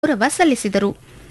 ಗೌರವ ಸಲ್ಲಿಸಿದರು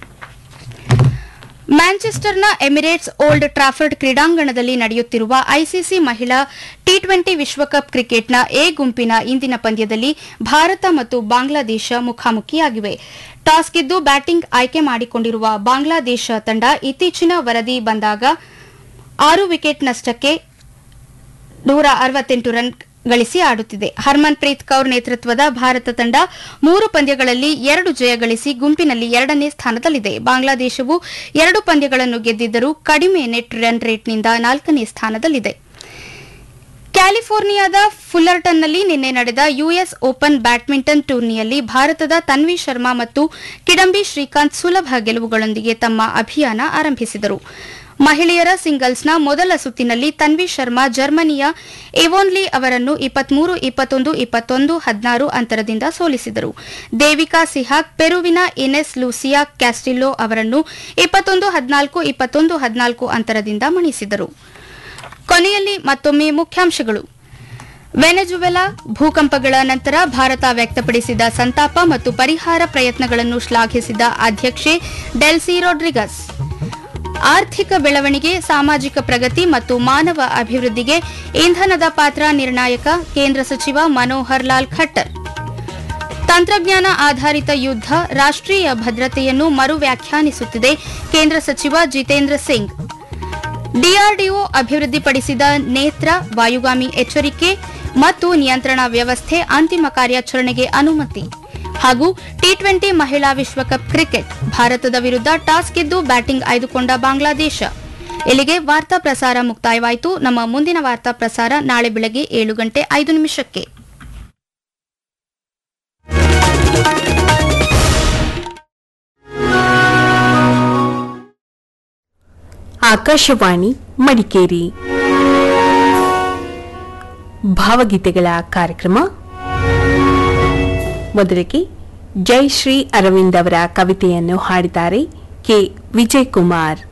ಮ್ಯಾಂಚೆಸ್ಟರ್ನ Emirates old Trafford ಕ್ರೀಡಾಂಗಣದಲ್ಲಿ ನಡೆಯುತ್ತಿರುವ ಐಸಿಸಿ ಮಹಿಳಾ ಟಿ ಟ್ವೆಂಟಿ ವಿಶ್ವಕಪ್ ಕ್ರಿಕೆಟ್ನ ಎ ಗುಂಪಿನ ಇಂದಿನ ಪಂದ್ಯದಲ್ಲಿ ಭಾರತ ಮತ್ತು ಬಾಂಗ್ಲಾದೇಶ ಮುಖಾಮುಖಿಯಾಗಿವೆ ಟಾಸ್ ಗೆದ್ದು ಬ್ಯಾಟಿಂಗ್ ಆಯ್ಕೆ ಮಾಡಿಕೊಂಡಿರುವ ಬಾಂಗ್ಲಾದೇಶ ತಂಡ ಇತ್ತೀಚಿನ ವರದಿ ಬಂದಾಗ ಆರು ವಿಕೆಟ್ ನಷ್ಟಕ್ಕೆ ನೂರ ಅರವತ್ತೆಂಟು ರನ್ ಗಳಿಸಿ ಆಡುತ್ತಿದೆ ಹರ್ಮನ್ಪ್ರೀತ್ ಕೌರ್ ನೇತೃತ್ವದ ಭಾರತ ತಂಡ ಮೂರು ಪಂದ್ಯಗಳಲ್ಲಿ ಎರಡು ಜಯ ಗಳಿಸಿ ಗುಂಪಿನಲ್ಲಿ ಎರಡನೇ ಸ್ಥಾನದಲ್ಲಿದೆ ಬಾಂಗ್ಲಾದೇಶವು ಎರಡು ಪಂದ್ಯಗಳನ್ನು ಗೆದ್ದಿದ್ದರೂ ಕಡಿಮೆ ನೆಟ್ ರನ್ ರೇಟ್ನಿಂದ ನಾಲ್ಕನೇ ಸ್ಥಾನದಲ್ಲಿದೆ ಕ್ಯಾಲಿಫೋರ್ನಿಯಾದ ಫುಲ್ಲರ್ಟನ್ನಲ್ಲಿ ನಿನ್ನೆ ನಡೆದ ಯುಎಸ್ ಓಪನ್ ಬ್ಯಾಡ್ಮಿಂಟನ್ ಟೂರ್ನಿಯಲ್ಲಿ ಭಾರತದ ತನ್ವಿ ಶರ್ಮಾ ಮತ್ತು ಕಿಡಂಬಿ ಶ್ರೀಕಾಂತ್ ಸುಲಭ ಗೆಲುವುಗಳೊಂದಿಗೆ ತಮ್ಮ ಅಭಿಯಾನ ಆರಂಭಿಸಿದರು ಮಹಿಳೆಯರ ಸಿಂಗಲ್ಸ್ನ ಮೊದಲ ಸುತ್ತಿನಲ್ಲಿ ತನ್ವಿ ಶರ್ಮಾ ಜರ್ಮನಿಯ ಎವೋನ್ಲಿ ಅವರನ್ನು ಇಪ್ಪತ್ಮೂರು ಇಪ್ಪತ್ತೊಂದು ಇಪ್ಪತ್ತೊಂದು ಹದಿನಾರು ಅಂತರದಿಂದ ಸೋಲಿಸಿದರು ದೇವಿಕಾ ಸಿಹಾಕ್ ಪೆರುವಿನ ಇನೆಸ್ ಲೂಸಿಯಾ ಕ್ಯಾಸ್ಟಿಲ್ಲೋ ಅವರನ್ನು ಇಪ್ಪತ್ತೊಂದು ಹದಿನಾಲ್ಕು ಇಪ್ಪತ್ತೊಂದು ಹದಿನಾಲ್ಕು ಅಂತರದಿಂದ ಮಣಿಸಿದರು ಕೊನೆಯಲ್ಲಿ ಮತ್ತೊಮ್ಮೆ ಮುಖ್ಯಾಂಶಗಳು ವೆನೆಜುವೆಲಾ ಭೂಕಂಪಗಳ ನಂತರ ಭಾರತ ವ್ಯಕ್ತಪಡಿಸಿದ ಸಂತಾಪ ಮತ್ತು ಪರಿಹಾರ ಪ್ರಯತ್ನಗಳನ್ನು ಶ್ಲಾಘಿಸಿದ ಅಧ್ಯಕ್ಷೆ ಡೆಲ್ಸಿ ರೊಡ್ರಿಗಸ್ ಆರ್ಥಿಕ ಬೆಳವಣಿಗೆ ಸಾಮಾಜಿಕ ಪ್ರಗತಿ ಮತ್ತು ಮಾನವ ಅಭಿವೃದ್ಧಿಗೆ ಇಂಧನದ ಪಾತ್ರ ನಿರ್ಣಾಯಕ ಕೇಂದ್ರ ಸಚಿವ ಮನೋಹರ್ ಲಾಲ್ ಖಟ್ಟರ್ ತಂತ್ರಜ್ಞಾನ ಆಧಾರಿತ ಯುದ್ಧ ರಾಷ್ಟ್ರೀಯ ಭದ್ರತೆಯನ್ನು ಮರು ವ್ಯಾಖ್ಯಾನಿಸುತ್ತಿದೆ ಕೇಂದ್ರ ಸಚಿವ ಜಿತೇಂದ್ರ ಸಿಂಗ್ ಡಿಆರ್ಡಿಒ ಅಭಿವೃದ್ಧಿಪಡಿಸಿದ ನೇತ್ರ ವಾಯುಗಾಮಿ ಎಚ್ಚರಿಕೆ ಮತ್ತು ನಿಯಂತ್ರಣ ವ್ಯವಸ್ಥೆ ಅಂತಿಮ ಕಾರ್ಯಾಚರಣೆಗೆ ಅನುಮತಿ ಹಾಗೂ ಟಿ ಟ್ವೆಂಟಿ ಮಹಿಳಾ ವಿಶ್ವಕಪ್ ಕ್ರಿಕೆಟ್ ಭಾರತದ ವಿರುದ್ಧ ಟಾಸ್ ಗೆದ್ದು ಬ್ಯಾಟಿಂಗ್ ಆಯ್ದುಕೊಂಡ ಬಾಂಗ್ಲಾದೇಶ ಇಲ್ಲಿಗೆ ವಾರ್ತಾ ಪ್ರಸಾರ ಮುಕ್ತಾಯವಾಯಿತು ನಮ್ಮ ಮುಂದಿನ ವಾರ್ತಾ ಪ್ರಸಾರ ನಾಳೆ ಬೆಳಗ್ಗೆ ಏಳು ಗಂಟೆ ಐದು ನಿಮಿಷಕ್ಕೆ ಆಕಾಶವಾಣಿ ಮಡಿಕೇರಿ ಭಾವಗೀತೆಗಳ ಕಾರ್ಯಕ್ರಮ ಮೊದಲಿಗೆ ಜೈ ಶ್ರೀ ಅರವಿಂದ್ ಅವರ ಕವಿತೆಯನ್ನು ಹಾಡಿದ್ದಾರೆ ಕೆ ವಿಜಯ್ ಕುಮಾರ್